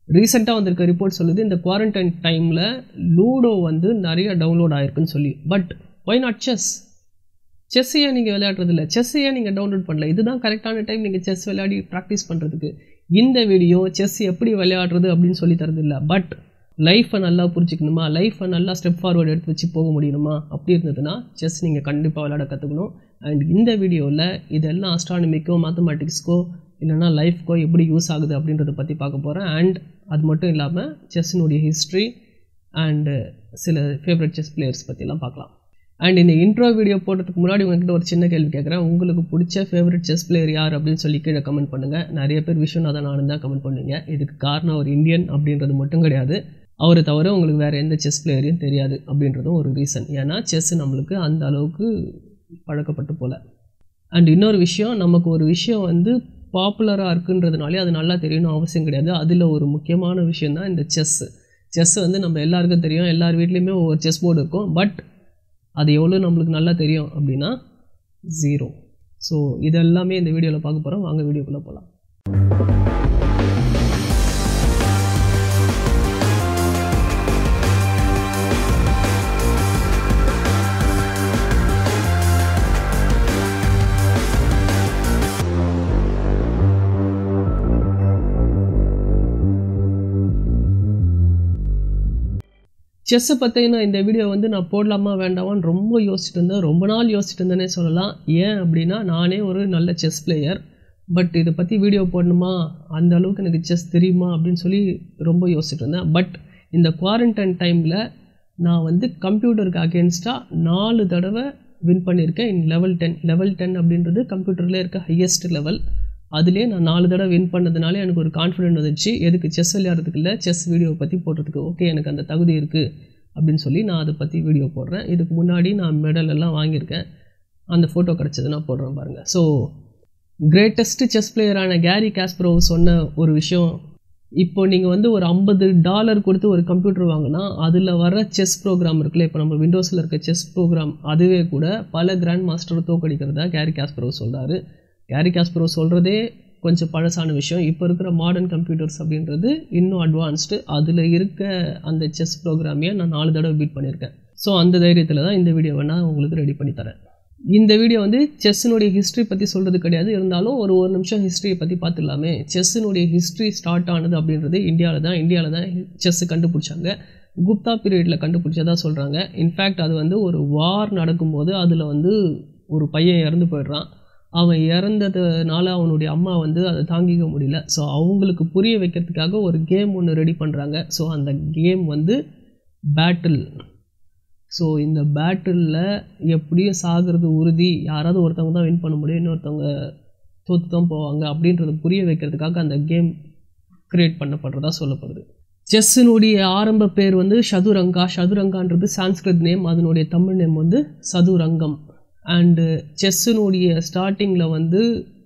ரீசெண்டாக வந்திருக்க ரிப்போர்ட் சொல்லுது இந்த குவாரண்டைன் டைமில் லூடோ வந்து நிறைய டவுன்லோட் ஆயிருக்குன்னு சொல்லி but why not chess chess ஏன் நீங்கள் விளையாடுறது இல்லை செஸ் ஏன் நீங்கள் டவுன்லோட் பண்ணல இதுதான் கரெக்டான டைம் நீங்கள் செஸ் விளையாடி ப்ராக்டிஸ் பண்ணுறதுக்கு இந்த வீடியோ செஸ் எப்படி விளையாடுறது அப்படின்னு சொல்லி தரது இல்லை பட் லைஃப்பை நல்லா புரிஞ்சுக்கணுமா லைஃப்பை நல்லா ஸ்டெப் ஃபார்வர்டு எடுத்து வச்சு போக முடியணுமா அப்படி இருந்ததுன்னா செஸ் நீங்கள் கண்டிப்பாக விளையாட கற்றுக்கணும் அண்ட் இந்த வீடியோவில் இதெல்லாம் அஸ்ட்ரானமிக்கோ மேத்தமெட்டிக்ஸ்க்கோ இல்லைனா லைஃப்க்கோ எப்படி யூஸ் ஆகுது அப்படின்றத பற்றி பார்க்க போகிறேன் அண்ட் அது மட்டும் இல்லாமல் செஸ்ஸினுடைய ஹிஸ்ட்ரி அண்டு சில ஃபேவரட் செஸ் பிளேயர்ஸ் பற்றிலாம் பார்க்கலாம் அண்ட் இந்த இன்ட்ரோ வீடியோ போடுறதுக்கு முன்னாடி உங்ககிட்ட ஒரு சின்ன கேள்வி கேட்குறேன் உங்களுக்கு பிடிச்ச ஃபேவரட் செஸ் பிளேயர் யார் அப்படின்னு சொல்லி கீழே கமெண்ட் பண்ணுங்கள் நிறைய பேர் விஸ்வநாதன் நானும் தான் கமெண்ட் பண்ணுவீங்க இதுக்கு காரணம் அவர் இந்தியன் அப்படின்றது மட்டும் கிடையாது அவரை தவிர உங்களுக்கு வேறு எந்த செஸ் பிளேயரையும் தெரியாது அப்படின்றதும் ஒரு ரீசன் ஏன்னா செஸ் நம்மளுக்கு அந்த அளவுக்கு பழக்கப்பட்டு போல அண்ட் இன்னொரு விஷயம் நமக்கு ஒரு விஷயம் வந்து பாப்புலராக இருக்குன்றதுனாலே அது நல்லா தெரியணும் அவசியம் கிடையாது அதில் ஒரு முக்கியமான விஷயம் தான் இந்த செஸ்ஸு செஸ் வந்து நம்ம எல்லாருக்கும் தெரியும் எல்லார் வீட்லேயுமே ஒரு செஸ் போர்டு இருக்கும் பட் அது எவ்வளோ நம்மளுக்கு நல்லா தெரியும் அப்படின்னா ஜீரோ ஸோ இதெல்லாமே இந்த வீடியோவில் பார்க்க போகிறோம் வாங்க வீடியோக்குள்ளே போகலாம் செஸ்ஸை பற்றின இந்த வீடியோ வந்து நான் போடலாமா வேண்டாமான்னு ரொம்ப யோசிச்சுட்டு இருந்தேன் ரொம்ப நாள் யோசிச்சுட்டு இருந்தேனே சொல்லலாம் ஏன் அப்படின்னா நானே ஒரு நல்ல செஸ் பிளேயர் பட் இதை பற்றி வீடியோ போடணுமா அந்த அளவுக்கு எனக்கு செஸ் தெரியுமா அப்படின்னு சொல்லி ரொம்ப யோசிச்சுட்டு இருந்தேன் பட் இந்த குவாரண்டைன் டைமில் நான் வந்து கம்ப்யூட்டருக்கு அகேன்ஸ்டாக நாலு தடவை வின் பண்ணியிருக்கேன் in level ten level ten அப்படின்றது கம்ப்யூட்டரில் இருக்க ஹையஸ்ட் லெவல் அதுலேயே நான் நாலு தடவை வின் பண்ணதுனால எனக்கு ஒரு கான்ஃபிடென்ட் வந்துச்சு எதுக்கு செஸ் விளையாடுறதுக்கு இல்லை செஸ் வீடியோ பற்றி போடுறதுக்கு ஓகே எனக்கு அந்த தகுதி இருக்குது அப்படின்னு சொல்லி நான் அதை பற்றி வீடியோ போடுறேன் இதுக்கு முன்னாடி நான் மெடல் எல்லாம் வாங்கியிருக்கேன் அந்த ஃபோட்டோ கிடச்சது நான் போடுறேன் பாருங்கள் ஸோ கிரேட்டஸ்ட் செஸ் பிளேயரான கேரி காஸ்ப்ரோ சொன்ன ஒரு விஷயம் இப்போ நீங்கள் வந்து ஒரு ஐம்பது டாலர் கொடுத்து ஒரு கம்ப்யூட்டர் வாங்கினா அதில் வர செஸ் ப்ரோக்ராம் இருக்குல்ல இப்போ நம்ம விண்டோஸில் இருக்க செஸ் ப்ரோக்ராம் அதுவே கூட பல கிராண்ட் மாஸ்டரை தோக்கடிக்கிறதா கேரி காஸ்ப்ரோ சொல்கிறாரு கேரி காஸ்பரோ சொல்கிறதே கொஞ்சம் பழசான விஷயம் இப்போ இருக்கிற மாடர்ன் கம்ப்யூட்டர்ஸ் அப்படின்றது இன்னும் அட்வான்ஸ்டு அதில் இருக்க அந்த செஸ் ப்ரோக்ராமையே நான் நாலு தடவை பீட் பண்ணியிருக்கேன் ஸோ அந்த தைரியத்தில் தான் இந்த வீடியோவை நான் உங்களுக்கு ரெடி பண்ணி தரேன் இந்த வீடியோ வந்து செஸ்ஸினுடைய ஹிஸ்ட்ரி பற்றி சொல்கிறது கிடையாது இருந்தாலும் ஒரு ஒரு நிமிஷம் ஹிஸ்ட்ரியை பற்றி பார்த்துடலாமே செஸ்ஸினுடைய ஹிஸ்ட்ரி ஸ்டார்ட் ஆனது அப்படின்றது இந்தியாவில் தான் இந்தியாவில் தான் செஸ்ஸு கண்டுபிடிச்சாங்க குப்தா பீரியடில் கண்டுபிடிச்சதா சொல்கிறாங்க இன்ஃபேக்ட் அது வந்து ஒரு வார் நடக்கும்போது அதில் வந்து ஒரு பையன் இறந்து போயிடுறான் அவன் இறந்ததுனால அவனுடைய அம்மா வந்து அதை தாங்கிக்க முடியல ஸோ அவங்களுக்கு புரிய வைக்கிறதுக்காக ஒரு கேம் ஒன்று ரெடி பண்ணுறாங்க ஸோ அந்த கேம் வந்து பேட்டில் ஸோ இந்த பேட்டிலில் எப்படியும் சாகிறது உறுதி யாராவது ஒருத்தவங்க தான் வின் பண்ண முடியும் இன்னொருத்தவங்க தோற்று தான் போவாங்க அப்படின்றத புரிய வைக்கிறதுக்காக அந்த கேம் க்ரியேட் பண்ணப்படுறதா சொல்லப்படுது செஸ்ஸினுடைய ஆரம்ப பேர் வந்து சதுரங்கா சதுரங்கான்றது சான்ஸ்கிருத் நேம் அதனுடைய தமிழ் நேம் வந்து சதுரங்கம் அண்டு செஸ்ஸினுடைய ஸ்டார்டிங்கில் வந்து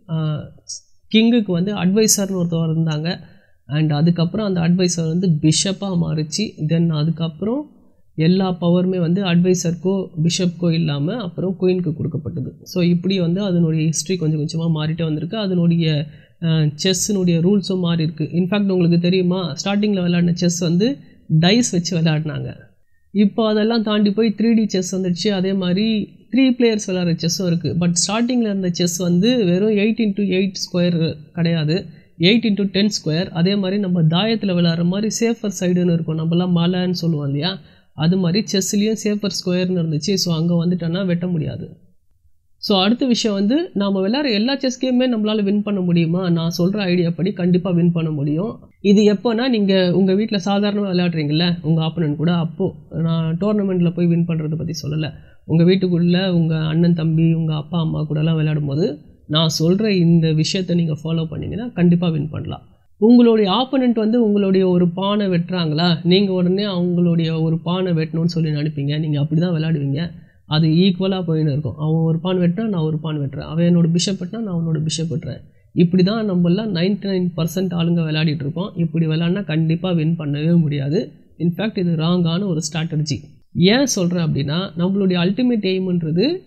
கிங்குக்கு வந்து அட்வைசர்னு ஒருத்தவர் இருந்தாங்க அண்ட் அதுக்கப்புறம் அந்த அட்வைசர் வந்து பிஷப்பாக மாறிச்சு தென் அதுக்கப்புறம் எல்லா பவருமே வந்து அட்வைசருக்கோ பிஷப்க்கோ இல்லாமல் அப்புறம் குயினுக்கு கொடுக்கப்பட்டது ஸோ இப்படி வந்து அதனுடைய ஹிஸ்ட்ரி கொஞ்சம் கொஞ்சமாக மாறிட்டே வந்திருக்கு அதனுடைய செஸ்ஸினுடைய ரூல்ஸும் மாறி இருக்குது இன்ஃபேக்ட் உங்களுக்கு தெரியுமா ஸ்டார்டிங்கில் விளையாடின செஸ் வந்து டைஸ் வச்சு விளையாடினாங்க இப்போ அதெல்லாம் தாண்டி போய் த்ரீ டி செஸ் வந்துடுச்சு அதே மாதிரி த்ரீ பிளேயர்ஸ் விளையாடுற செஸ்ஸும் இருக்குது பட் ஸ்டார்டிங்கில் இருந்த செஸ் வந்து வெறும் எயிட் இன்ட்டு எயிட் ஸ்கொயர் கிடையாது எயிட் இன்ட்டு டென் ஸ்கொயர் அதே மாதிரி நம்ம தாயத்தில் விளையாடுற மாதிரி சேஃபர் சைடுன்னு இருக்கும் நம்மலாம் மலைன்னு சொல்லுவோம் இல்லையா அது மாதிரி செஸ்லேயும் சேஃபர் ஸ்கொயர்னு இருந்துச்சு ஸோ அங்கே வந்துட்டோன்னா வெட்ட முடியாது ஸோ அடுத்த விஷயம் வந்து நாம் விளையாடுற எல்லா செஸ் கேமுமே நம்மளால் வின் பண்ண முடியுமா நான் சொல்கிற ஐடியா படி கண்டிப்பாக வின் பண்ண முடியும் இது எப்போனா நீங்கள் உங்கள் வீட்டில் சாதாரணமாக விளையாடுறீங்கள உங்கள் ஆப்பனன் கூட அப்போது நான் டோர்னமெண்ட்டில் போய் வின் பண்ணுறதை பற்றி சொல்லலை உங்கள் வீட்டுக்குள்ளே உங்கள் அண்ணன் தம்பி உங்கள் அப்பா அம்மா கூடலாம் விளையாடும் போது நான் சொல்கிற இந்த விஷயத்தை நீங்கள் ஃபாலோ பண்ணிங்கன்னா கண்டிப்பாக வின் பண்ணலாம் உங்களுடைய ஆப்போனண்ட் வந்து உங்களுடைய ஒரு பானை வெட்டுறாங்களா நீங்கள் உடனே அவங்களுடைய ஒரு பானை வெட்டணும்னு சொல்லி நினைப்பீங்க நீங்கள் அப்படி தான் விளையாடுவீங்க அது ஈக்குவலாக போயின்னு இருக்கும் அவன் ஒரு பான் வெட்டினா நான் ஒரு பான் வெட்டுறேன் அவன் என்னோட பிஷப் வெட்டினா நான் அவனோட பிஷப் வெட்டுறேன் இப்படி தான் நம்மளாம் நைன்டி நைன் பர்சன்ட் ஆளுங்க விளையாடிட்டு இருக்கோம் இப்படி விளையாடினா கண்டிப்பாக வின் பண்ணவே முடியாது இன்ஃபேக்ட் இது ராங்கான ஒரு ஸ்ட்ராட்டஜி ஏன் சொல்கிறேன் அப்படின்னா நம்மளுடைய அல்டிமேட் எய்ம்ன்றது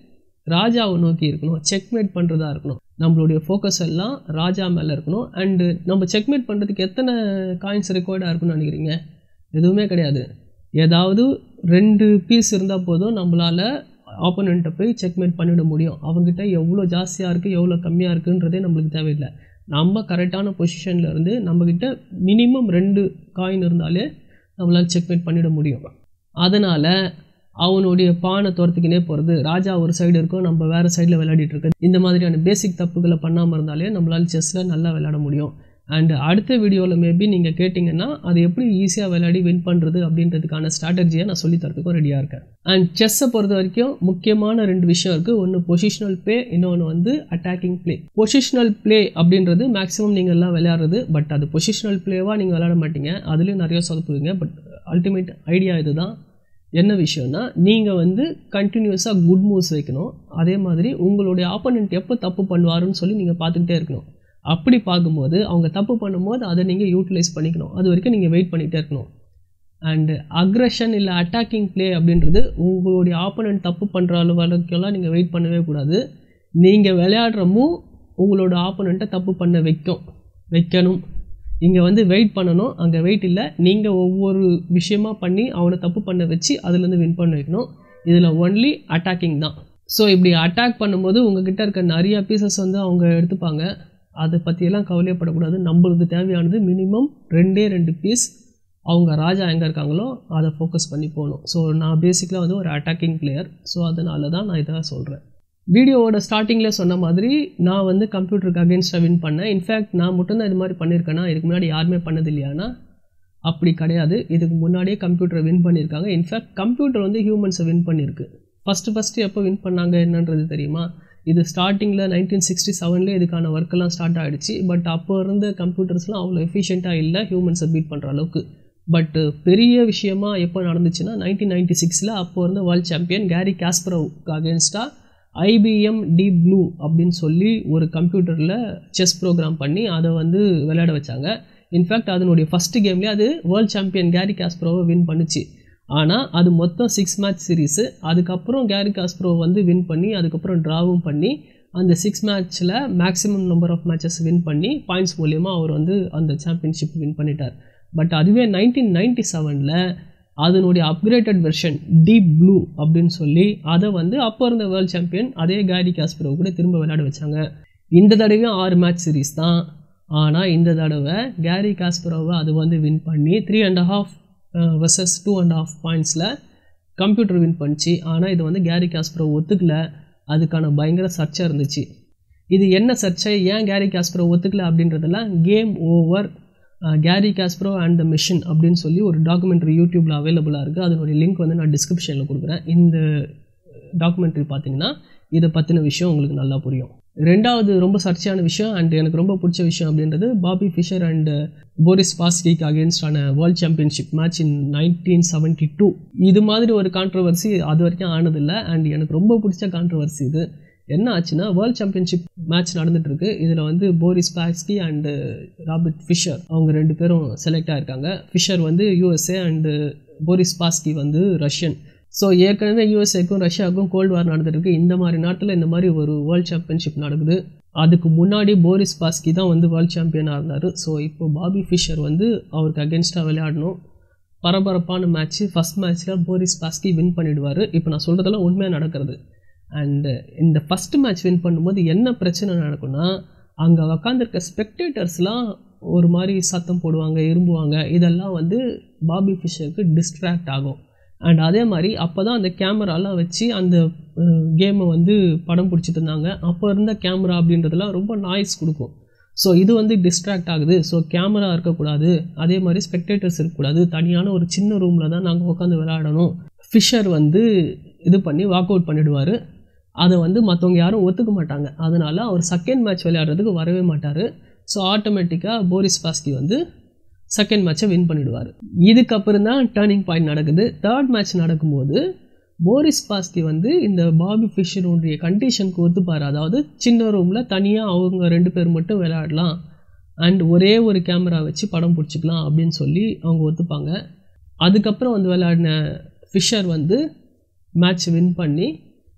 ராஜாவை நோக்கி இருக்கணும் செக்மேட் பண்ணுறதா இருக்கணும் நம்மளுடைய ஃபோக்கஸ் எல்லாம் ராஜா மேலே இருக்கணும் அண்டு நம்ம செக்மேட் பண்ணுறதுக்கு எத்தனை காயின்ஸ் ரெக்கார்டாக இருக்குன்னு நினைக்கிறீங்க எதுவுமே கிடையாது ஏதாவது ரெண்டு பீஸ் இருந்தால் போதும் நம்மளால் ஆப்போனண்ட்டை போய் செக்மேட் பண்ணிட முடியும் அவங்ககிட்ட எவ்வளோ ஜாஸ்தியாக இருக்குது எவ்வளோ கம்மியாக இருக்குன்றதே நம்மளுக்கு தேவையில்லை நம்ம கரெக்டான பொசிஷனில் இருந்து நம்மக்கிட்ட மினிமம் ரெண்டு காயின் இருந்தாலே நம்மளால் செக்மேட் பண்ணிட முடியும் அதனால் அவனுடைய பானை துரத்துக்கினே போகிறது ராஜா ஒரு சைடு இருக்கும் நம்ம வேறு சைடில் விளையாடிட்டு இருக்கு இந்த மாதிரியான பேசிக் தப்புகளை பண்ணாமல் இருந்தாலே நம்மளால் செஸ்ஸில் நல்லா விளையாட முடியும் அண்ட் அடுத்த வீடியோவில் மேபி நீங்கள் கேட்டிங்கன்னா அது எப்படி ஈஸியாக விளையாடி வின் பண்ணுறது அப்படின்றதுக்கான ஸ்ட்ராட்டஜியை நான் சொல்லி தரத்துக்கும் ரெடியாக இருக்கேன் அண்ட் செஸ்ஸை பொறுத்த வரைக்கும் முக்கியமான ரெண்டு விஷயம் இருக்குது ஒன்று பொசிஷனல் ப்ளே இன்னொன்று வந்து அட்டாக்கிங் ப்ளே பொசிஷனல் ப்ளே அப்படின்றது மேக்ஸிமம் நீங்கள் எல்லாம் விளையாடுறது பட் அது பொசிஷனல் ப்ளேவாக நீங்கள் விளையாட மாட்டீங்க அதுலேயும் நிறைய சொதப்புவீங்க பட் அல்டிமேட் ஐடியா இதுதான் என்ன விஷயம்னா நீங்கள் வந்து கண்டினியூஸாக குட் மூவ்ஸ் வைக்கணும் அதே மாதிரி உங்களுடைய ஆப்போனண்ட் எப்போ தப்பு பண்ணுவாருன்னு சொல்லி நீங்கள் பார்த்துக்கிட்டே இருக்கணும் அப்படி பார்க்கும்போது அவங்க தப்பு பண்ணும்போது அதை நீங்கள் யூட்டிலைஸ் பண்ணிக்கணும் அது வரைக்கும் நீங்கள் வெயிட் பண்ணிகிட்டே இருக்கணும் அண்டு அக்ரஷன் இல்லை அட்டாக்கிங் ப்ளே அப்படின்றது உங்களுடைய ஆப்போனண்ட் தப்பு பண்ணுற அளவு வரைக்கும்லாம் நீங்கள் வெயிட் பண்ணவே கூடாது நீங்கள் விளையாடுற மூவ் உங்களோட ஆப்போனண்ட்டை தப்பு பண்ண வைக்கும் வைக்கணும் இங்கே வந்து வெயிட் பண்ணணும் அங்கே வெயிட் இல்லை நீங்கள் ஒவ்வொரு விஷயமா பண்ணி அவனை தப்பு பண்ண வச்சு அதுலேருந்து வின் பண்ண வைக்கணும் இதில் ஒன்லி அட்டாக்கிங் தான் ஸோ இப்படி அட்டாக் பண்ணும்போது உங்ககிட்ட இருக்க நிறைய பீசஸ் வந்து அவங்க எடுத்துப்பாங்க அதை பற்றியெல்லாம் கவலையப்படக்கூடாது நம்மளுக்கு தேவையானது மினிமம் ரெண்டே ரெண்டு பீஸ் அவங்க ராஜா எங்கே இருக்காங்களோ அதை ஃபோக்கஸ் பண்ணி போகணும் ஸோ நான் பேசிக்கலாக வந்து ஒரு அட்டாக்கிங் பிளேயர் ஸோ அதனால தான் நான் இதை சொல்கிறேன் வீடியோவோட ஸ்டார்டிங்கில் சொன்ன மாதிரி நான் வந்து கம்ப்யூட்டருக்கு அகேன்ஸ்டாக வின் பண்ணேன் இன்ஃபேக்ட் நான் மட்டும்தான் இது மாதிரி பண்ணியிருக்கேன்னா இதுக்கு முன்னாடி யாருமே பண்ணது இல்லையானா அப்படி கிடையாது இதுக்கு முன்னாடியே கம்ப்யூட்டரை வின் பண்ணியிருக்காங்க இன்ஃபேக்ட் கம்ப்யூட்டர் வந்து ஹியூமன்ஸை வின் பண்ணியிருக்கு ஃபஸ்ட்டு ஃபஸ்ட்டு எப்போ வின் பண்ணாங்க என்னன்றது தெரியுமா இது ஸ்டார்டிங்கில் நைன்டீன் சிக்ஸ்டி செவன்லேயே இதுக்கான ஒர்க்கெல்லாம் ஸ்டார்ட் ஆகிடுச்சு பட் அப்போ இருந்த கம்ப்யூட்டர்ஸ்லாம் அவ்வளோ எஃபிஷியண்ட்டாக இல்லை ஹியூமன்ஸை பீட் பண்ணுற அளவுக்கு பட் பெரிய விஷயமா எப்போ நடந்துச்சுன்னா நைன்டீன் நைன்டி சிக்ஸில் அப்போ இருந்த வேர்ல்ட் சாம்பியன் கேரி காஸ்பரோவுக்கு அகேன்ஸ்டாக ஐபிஎம் டி ப்ளூ அப்படின்னு சொல்லி ஒரு கம்ப்யூட்டரில் செஸ் ப்ரோக்ராம் பண்ணி அதை வந்து விளையாட வச்சாங்க இன்ஃபேக்ட் அதனுடைய ஃபஸ்ட்டு கேம்லேயே அது வேர்ல்ட் சாம்பியன் கேரி காஸ்பரோவை வின் பண்ணுச்சு ஆனால் அது மொத்தம் சிக்ஸ் மேட்ச் சீரீஸு அதுக்கப்புறம் கேரி காஸ்ப்ரோ வந்து வின் பண்ணி அதுக்கப்புறம் ட்ராவும் பண்ணி அந்த சிக்ஸ் மேட்ச்சில் maximum number of matches win பண்ணி பாயிண்ட்ஸ் மூலியமாக அவர் வந்து அந்த சாம்பியன்ஷிப் வின் பண்ணிட்டார் பட் அதுவே நைன்டீன் நைன்டி செவனில் அதனுடைய அப்கிரேட்டட் வெர்ஷன் டீப் ப்ளூ அப்படின்னு சொல்லி அதை வந்து அப்போ இருந்த வேர்ல்ட் சாம்பியன் அதே கேரி காஸ்ப்ரோ கூட திரும்ப விளையாட வச்சாங்க இந்த தடவையும் ஆறு மேட்ச் சீரீஸ் தான் ஆனால் இந்த தடவை கேரி காஸ்பரோவை அது வந்து வின் பண்ணி three and half versus two and half பாயிண்ட்ஸில் கம்ப்யூட்டர் வின் பண்ணிச்சு ஆனால் இது வந்து கேரி காஸ்ப்ரோ ஒத்துக்கல அதுக்கான பயங்கர சர்ச்சை இருந்துச்சு இது என்ன சர்ச்சை ஏன் கேரி காஸ்ப்ரோ ஒத்துக்கல அப்படின்றதெல்லாம் game over Garry Kasparov and the machine அப்படின்னு சொல்லி ஒரு டாக்குமெண்ட்ரி யூடியூப்பில் அவைலபிளாக இருக்குது அதனுடைய லிங்க் வந்து நான் டிஸ்கிரிப்ஷனில் கொடுக்குறேன் இந்த டாக்குமெண்ட்ரி பார்த்தீங்கன்னா இதை பற்றின விஷயம் உங்களுக்கு நல்லா புரியும் ரெண்டாவது ரொம்ப சர்ச்சையான விஷயம் அண்ட் எனக்கு ரொம்ப பிடிச்ச விஷயம் அப்படின்றது பாபி ஃபிஷர் அண்ட் போரிஸ் பாஸ்கிக்கு அகேன்ஸ்டான world championship match in nineteen seventy two இது மாதிரி ஒரு கான்ட்ரவர்சி அது வரைக்கும் ஆனதில்லை அண்ட் எனக்கு ரொம்ப பிடிச்ச கான்ட்ரவர்சி இது என்ன ஆச்சுன்னா வேர்ல்ட் சாம்பியன்ஷிப் மேட்ச் நடந்துட்டு இருக்கு இதில் வந்து Boris Spassky and Robert Fischer அவங்க ரெண்டு பேரும் செலக்ட் ஆயிருக்காங்க ஃபிஷர் வந்து யூஎஸ்ஏ அண்டு போரிஸ் பாஸ்கி வந்து ரஷ்யன் ஸோ ஏற்கனவே யூஎஸ்ஏக்கும் ரஷ்யாவுக்கும் கோல்டு வார் நடந்துருக்கு இந்த மாதிரி நாட்டில் இந்த மாதிரி ஒரு வேர்ல்ட் சாம்பியன்ஷிப் நடக்குது அதுக்கு முன்னாடி போரிஸ் பாஸ்கி தான் வந்து வேர்ல்ட் சாம்பியனாக இருந்தார் ஸோ இப்போ பாபி ஃபிஷர் வந்து அவருக்கு அகேன்ஸ்டாக விளையாடணும் பரபரப்பான மேட்ச்சு ஃபஸ்ட் மேட்ச்சில் போரிஸ் பாஸ்கி வின் பண்ணிடுவார் இப்போ நான் சொல்கிறதெல்லாம் உண்மையாக நடக்கிறது அண்டு இந்த ஃபஸ்ட்டு மேட்ச் வின் பண்ணும்போது என்ன பிரச்சனை நடக்கும்னா அங்கே உக்காந்துருக்க ஸ்பெக்டேட்டர்ஸ்லாம் ஒரு மாதிரி சத்தம் போடுவாங்க இரும்புவாங்க இதெல்லாம் வந்து பாபி ஃபிஷருக்கு டிஸ்ட்ராக்ட் ஆகும் அண்ட் அதே மாதிரி அப்போ தான் அந்த கேமராலாம் வச்சு அந்த கேமை வந்து படம் பிடிச்சிட்டு இருந்தாங்க அப்போ இருந்த கேமரா அப்படின்றதுலாம் ரொம்ப நாய்ஸ் கொடுக்கும் ஸோ இது வந்து டிஸ்ட்ராக்ட் ஆகுது ஸோ கேமரா இருக்கக்கூடாது அதே மாதிரி ஸ்பெக்டேட்டர்ஸ் இருக்கக்கூடாது தனியான ஒரு சின்ன ரூமில் தான் நாங்கள் உட்காந்து விளையாடணும் ஃபிஷர் வந்து இது பண்ணி வாக் அவுட் பண்ணிடுவார் அதை வந்து மற்றவங்க யாரும் ஒத்துக்க மாட்டாங்க அதனால் அவர் செகண்ட் மேட்ச் விளையாடுறதுக்கு வரவே மாட்டார் ஸோ ஆட்டோமேட்டிக்காக போரிஸ் பாஸ்கி வந்து செகண்ட் மேட்சை வின் பண்ணிடுவார் இதுக்கப்புறம் தான் டேர்னிங் பாயிண்ட் நடக்குது தேர்ட் மேட்ச் நடக்கும்போது போரிஸ் பாஸ்கி வந்து இந்த பாபி ஃபிஷருடைய கண்டிஷனுக்கு ஒத்துப்பார் அதாவது சின்ன ரூமில் தனியாக அவங்க ரெண்டு பேர் மட்டும் விளையாடலாம் அண்ட் ஒரே ஒரு கேமரா வச்சு படம் பிடிச்சிக்கலாம் அப்படின்னு சொல்லி அவங்க ஒத்துப்பாங்க அதுக்கப்புறம் வந்து விளையாடின ஃபிஷர் வந்து மேட்ச் வின் பண்ணி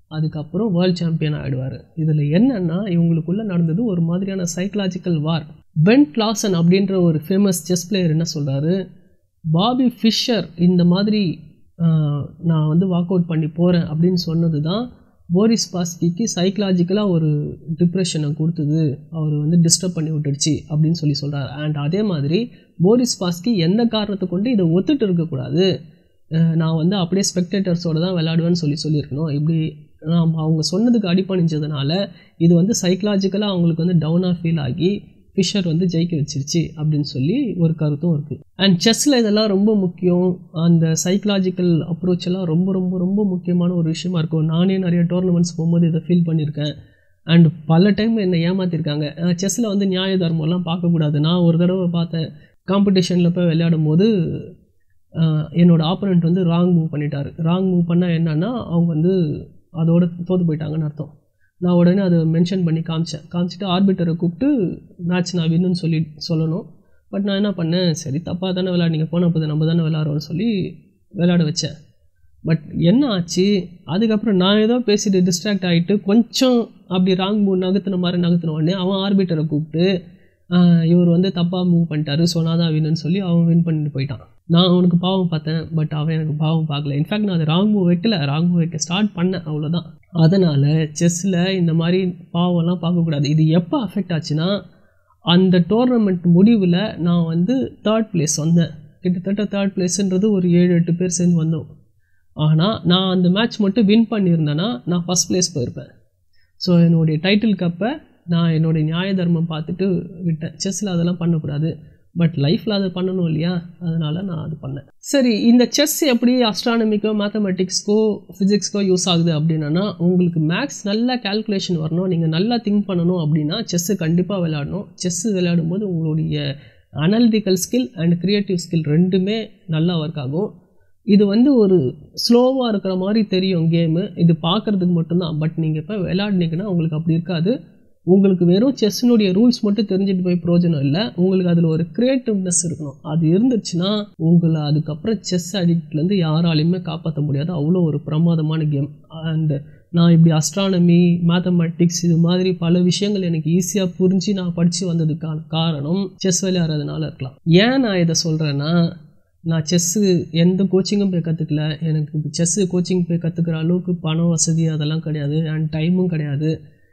அதுக்கப்புறம் வேர்ல்ட் சாம்பியன் ஆகிடுவார் இதில் என்னன்னா இவங்களுக்குள்ளே நடந்தது ஒரு மாதிரியான சைக்கலாஜிக்கல் வார் பென் கிளாசன் அப்படின்ற ஒரு ஃபேமஸ் செஸ் பிளேயர் என்ன சொல்கிறாரு பாபி ஃபிஷர் இந்த மாதிரி ஆஹ், நான் வந்து வாக் அவுட் பண்ணி போகிறேன் அப்படின்னு சொன்னது தான் போரிஸ் பாஸ்கிக்கு சைக்கலாஜிக்கலாக ஒரு டிப்ரெஷனை கொடுத்தது அவர் வந்து டிஸ்டர்ப் பண்ணி விட்டுடுச்சு அப்படின்னு சொல்லி சொல்கிறார் அண்ட் அதே மாதிரி போரிஸ் பாஸ்கி எந்த காரணத்தை கொண்டு இதை ஒத்துட்டு இருக்கக்கூடாது அஹ் நான் வந்து அப்படியே ஸ்பெக்டேட்டர்ஸோட தான் விளையாடுவேன்னு சொல்லி சொல்லியிருக்கணும் இப்படி நான் அவங்க சொன்னதுக்கு அடிப்பணிஞ்சதுனால இது வந்து சைக்கலாஜிக்கலாக அவங்களுக்கு வந்து டவுனாக ஃபீல் ஆகி ஃபிஷர் வந்து ஜெயிக்க வச்சிருச்சு அப்படின்னு சொல்லி ஒரு கருத்தும் இருக்குது அண்ட் செஸ்ஸில் இதெல்லாம் ரொம்ப முக்கியம் அந்த சைக்கலாஜிக்கல் அப்ரோச் எல்லாம் ரொம்ப ரொம்ப ரொம்ப முக்கியமான ஒரு விஷயமா இருக்கும் நானே நிறைய டோர்னமெண்ட்ஸ் போகும்போது இதை ஃபீல் பண்ணியிருக்கேன் அண்ட் பல டைம் என்னை ஏமாத்திருக்காங்க செஸ்ஸில் வந்து நியாய தர்மம்லாம் பார்க்கக்கூடாது நான் ஒரு தடவை பார்த்தேன் காம்படிஷனில் போய் விளையாடும் போது ஆஹ், என்னோட ஆப்போனண்ட் வந்து ராங் மூவ் பண்ணிட்டாரு ராங் மூவ் பண்ணால் என்னன்னா அவங்க வந்து அதோட தோற்று போயிட்டாங்கன்னு அர்த்தம் நான் உடனே அதை மென்ஷன் பண்ணி காமிச்சேன் காமிச்சிட்டு ஆர்பிட்டரை கூப்பிட்டு மேட்ச் நான் வின்னுன்னு சொல்லி சொல்லணும் பட் நான் என்ன பண்ணேன் சரி தப்பாக தானே விளையாடிங்க போன போது நம்ம தானே விளையாடுறோம்னு சொல்லி விளையாட வச்சேன் பட் என்ன ஆச்சு அதுக்கப்புறம் நான் ஏதோ பேசிட்டு டிஸ்ட்ராக்ட் ஆகிட்டு கொஞ்சம் அப்படி ராங் மூவ் நகர்த்தின மாதிரி நகர்த்தின உடனே அவன் ஆர்பிட்டரை கூப்பிட்டு ஆஹ், இவர் வந்து தப்பாக மூவ் பண்ணிட்டாரு ஸோ நான் தான் வின்னு சொல்லி அவன் வின் பண்ணிட்டு போயிட்டான் நான் அவனுக்கு பாவம் பார்த்தேன் பட் அவன் எனக்கு பாவம் பார்க்கல இன்ஃபேக்ட் நான் அது ராங் மூவ் வைக்கல ராங் மூவ் வைக்க ஸ்டார்ட் பண்ணேன் அவ்வளோதான் அதனால் செஸ்ஸில் இந்த மாதிரி பாவம்லாம் பார்க்கக்கூடாது இது எப்போ அஃபெக்ட் ஆச்சுன்னா அந்த டோர்னமெண்ட் முடிவில் நான் வந்து தேர்ட் பிளேஸ் வந்தேன் கிட்டத்தட்ட தேர்ட் பிளேஸ்ன்றது ஒரு ஏழு எட்டு பேர் சேர்ந்து வந்தோம் ஆனால் நான் அந்த மேட்ச் மட்டும் வின் பண்ணியிருந்தேன்னா நான் ஃபஸ்ட் பிளேஸ் போயிருப்பேன் ஸோ என்னுடைய டைட்டில் கப்பை நான் என்னுடைய நியாய தர்மம் பார்த்துட்டு விட்டேன் செஸ்ஸில் அதெல்லாம் பண்ணக்கூடாது பட் லைஃப்பில் அதை பண்ணணும் இல்லையா அதனால் நான் அது பண்ணேன் சரி இந்த செஸ் எப்படி அஸ்ட்ரானமிக்கோ மேத்தமெட்டிக்ஸ்க்கோ ஃபிசிக்ஸ்க்கோ யூஸ் ஆகுது அப்படின்னா உங்களுக்கு மேக்ஸ் நல்லா கால்குலேஷன் வரணும் நீங்கள் நல்லா திங்க் பண்ணணும் அப்படின்னா செஸ்ஸு கண்டிப்பாக விளையாடணும் செஸ்ஸு விளையாடும் போது உங்களுடைய analytical skill and creative skill ரெண்டுமே நல்லா ஒர்க் ஆகும் இது வந்து ஒரு ஸ்லோவாக இருக்கிற மாதிரி தெரியும் கேமு இது பார்க்குறதுக்கு மட்டும்தான் பட் நீங்கள் இப்போ விளையாடினீங்கன்னா உங்களுக்கு அப்படி இருக்காது உங்களுக்கு வெறும் செஸ்ஸினுடைய ரூல்ஸ் மட்டும் தெரிஞ்சுட்டு போய் பிரயோஜனம் இல்லை உங்களுக்கு அதில் ஒரு க்ரியேட்டிவ்னஸ் இருக்கணும் அது இருந்துச்சுன்னா உங்களை அதுக்கப்புறம் செஸ் அடிக்ட்லேருந்து யாராலையுமே காப்பாற்ற முடியாது அவ்வளோ ஒரு பிரமாதமான கேம் அண்ட் நான் இப்படி அஸ்ட்ரானமி மேத்தமெட்டிக்ஸ் இது மாதிரி பல விஷயங்கள் எனக்கு ஈஸியாக புரிஞ்சு நான் படித்து வந்ததுக்கான காரணம் செஸ் விளையாடுறதுனால இருக்கலாம் ஏன் நான் இதை சொல்கிறேன்னா நான் செஸ்ஸு எந்த கோச்சிங்கும் போய் கற்றுக்கல எனக்கு செஸ்ஸு கோச்சிங் போய் கற்றுக்கிற அளவுக்கு பணம் வசதி அதெல்லாம் கிடையாது அண்ட் டைமும் கிடையாது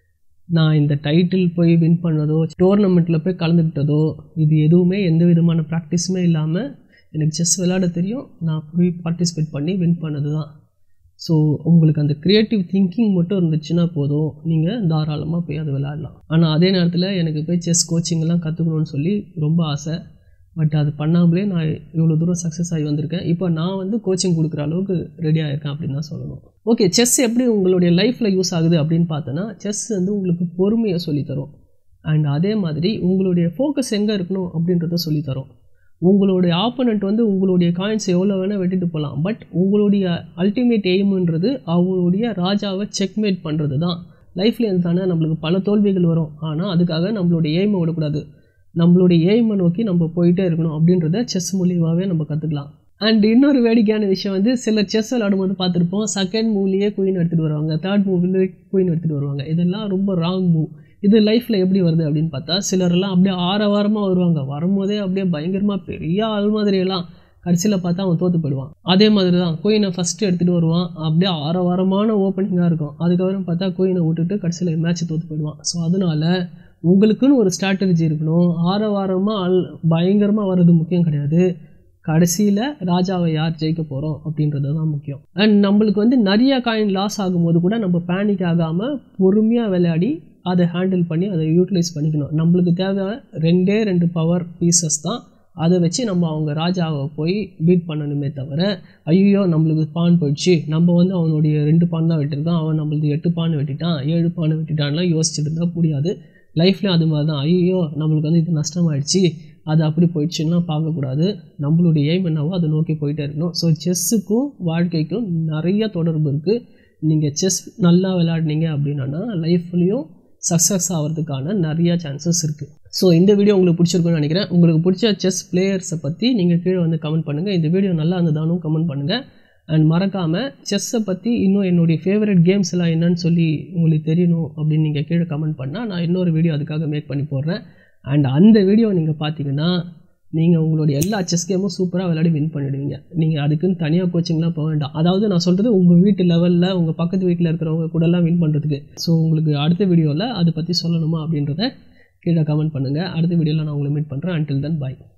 நான் இந்த டைட்டில் போய் வின் பண்ணதோ டோர்னமெண்ட்டில் போய் கலந்துக்கிட்டதோ இது எதுவுமே எந்த விதமான ப்ராக்டிஸுமே இல்லாமல் எனக்கு செஸ் விளையாட தெரியும் நான் போய் பார்ட்டிசிபேட் பண்ணி வின் பண்ணது தான் ஸோ உங்களுக்கு அந்த க்ரியேட்டிவ் திங்கிங் மட்டும் இருந்துச்சுன்னா போதும் நீங்கள் தாராளமாக போய் அதை விளையாடலாம் ஆனால் அதே நேரத்தில் எனக்கு போய் செஸ் கோச்சிங்லாம் கற்றுக்கணும்னு சொல்லி ரொம்ப ஆசை பட் அது பண்ணாமலே நான் இவ்வளோ தூரம் சக்ஸஸ் ஆகி வந்திருக்கேன் இப்போ நான் வந்து கோச்சிங் கொடுக்குற அளவுக்கு ரெடி ஆகிருக்கேன் அப்படின்னு தான் சொல்லணும் ஓகே செஸ் எப்படி உங்களுடைய லைஃப்பில் யூஸ் ஆகுது அப்படின்னு பார்த்தோன்னா செஸ் வந்து உங்களுக்கு பொறுமையை சொல்லித்தரும் அண்ட் அதே மாதிரி உங்களுடைய ஃபோக்கஸ் எங்கே இருக்கணும் அப்படின்றத சொல்லித்தரும் உங்களுடைய ஆப்போனண்ட் வந்து உங்களுடைய காயின்ஸ் எவ்வளோ வேணால் வெட்டிட்டு போகலாம் பட் உங்களுடைய அல்டிமேட் எய்முன்றது அவங்களுடைய ராஜாவை செக்மேட் பண்ணுறது தான் லைஃப்பில் இருந்து தானே நம்மளுக்கு பல தோல்விகள் வரும் ஆனால் அதுக்காக நம்மளுடைய எய்மை விடக்கூடாது நம்மளுடைய எய்மை நோக்கி நம்ம போயிட்டே இருக்கணும் அப்படின்றத செஸ் மூலியமாகவே நம்ம கற்றுக்கலாம் அண்ட் இன்னொரு வேடிக்கையான விஷயம் வந்து சிலர் செஸ் விளையாடும்போது பார்த்துருப்போம் செகண்ட் மூவ்லேயே குயின் எடுத்துகிட்டு வருவாங்க தேர்ட் மூவ்லேயே குயின் எடுத்துகிட்டு வருவாங்க இதெல்லாம் ரொம்ப ராங் மூவ் இது லைஃப்பில் எப்படி வருது அப்படின்னு பார்த்தா சிலர்லாம் அப்படியே ஆரவாரமாக வருவாங்க வரும்போதே அப்படியே பயங்கரமாக பெரிய ஆள் மாதிரியெல்லாம் கடைசியில் பார்த்தா அவன் தோற்று போயிடுவான் அதே மாதிரி தான் குயினை ஃபஸ்ட்டு எடுத்துகிட்டு வருவான் அப்படியே ஆரவாரமான ஓப்பனிங்காக இருக்கும் அதுக்கப்புறம் பார்த்தா குயினை விட்டுட்டு கடைசியில் மேட்ச் தோற்று போயிடுவான் ஸோ அதனால் உங்களுக்குன்னு ஒரு ஸ்ட்ராட்டஜி இருக்கணும் ஆரவாரமாக ஆள் பயங்கரமாக வர்றது முக்கியம் கிடையாது கடைசியில் ராஜாவை யார் ஜெயிக்க போகிறோம் அப்படின்றது தான் முக்கியம் அண்ட் நம்மளுக்கு வந்து நிறைய காயின் லாஸ் ஆகும்போது கூட நம்ம பேனிக் ஆகாமல் பொறுமையாக விளையாடி அதை ஹேண்டில் பண்ணி அதை யூட்டிலைஸ் பண்ணிக்கணும் நம்மளுக்கு தேவை ரெண்டே ரெண்டு பவர் பீசஸ் தான் அதை வச்சு நம்ம அவங்க ராஜாவை போய் பீட் பண்ணணுமே தவிர ஐயோ நம்மளுக்கு பான் போயிடுச்சு நம்ம வந்து அவனுடைய ரெண்டு பான் தான் வெட்டிருக்கான் அவன் நம்மளுக்கு எட்டு பான் வெட்டிட்டான் ஏழு பான் வெட்டிட்டான்லாம் யோசிச்சுட்டு இருந்தால் முடியாது லைஃப்லேயும் அது மாதிரி தான் ஐயோ நம்மளுக்கு வந்து இது நஷ்டமாயிடுச்சு அது அப்படி போயிடுச்சுன்னா பார்க்கக்கூடாது நம்மளுடைய எய்ம் என்னவோ அதை நோக்கி போயிட்டே இருக்கணும் ஸோ செஸ்ஸுக்கும் வாழ்க்கைக்கும் நிறைய தொடர்பு இருக்குது நீங்கள் செஸ் நல்லா விளையாடினீங்க அப்படின்னா லைஃப்லேயும் சக்ஸஸ் ஆகிறதுக்கான நிறைய சான்சஸ் இருக்குது ஸோ இந்த வீடியோ உங்களுக்கு பிடிச்சிருக்குன்னு நினைக்கிறேன் உங்களுக்கு பிடிச்ச செஸ் பிளேயர்ஸை பற்றி நீங்கள் கீழே வந்து கமெண்ட் பண்ணுங்கள் இந்த வீடியோ நல்லா இருந்ததானும் கமெண்ட் பண்ணுங்கள் அண்ட் மறக்காமல் செஸ்ஸை பற்றி இன்னும் என்னுடைய ஃபேவரட் கேம்ஸ் எல்லாம் என்னன்னு சொல்லி உங்களுக்கு தெரியணும் அப்படின்னு நீங்கள் கீழே கமெண்ட் பண்ணால் நான் இன்னொரு வீடியோ அதுக்காக மேக் பண்ணி போடுறேன் அண்ட் அந்த வீடியோ நீங்கள் பார்த்தீங்கன்னா நீங்கள் உங்களுடைய எல்லா செஸ் கேமும் சூப்பராக விளையாடி வின் பண்ணிடுவீங்க நீங்கள் அதுக்குன்னு தனியாக கோச்சிங்லாம் போக வேண்டாம் அதாவது நான் சொல்கிறது உங்கள் வீட்டு லெவலில் உங்கள் பக்கத்து வீட்டில் இருக்கிறவங்க கூடலாம் வின் பண்ணுறதுக்கு ஸோ உங்களுக்கு அடுத்த வீடியோவில் அதை பற்றி சொல்லணுமா அப்படின்றத கீழே கமெண்ட் பண்ணுங்கள் அடுத்த வீடியோவில் நான் உங்களை மீட் பண்ணுறேன் அன்டில் தென் பாய்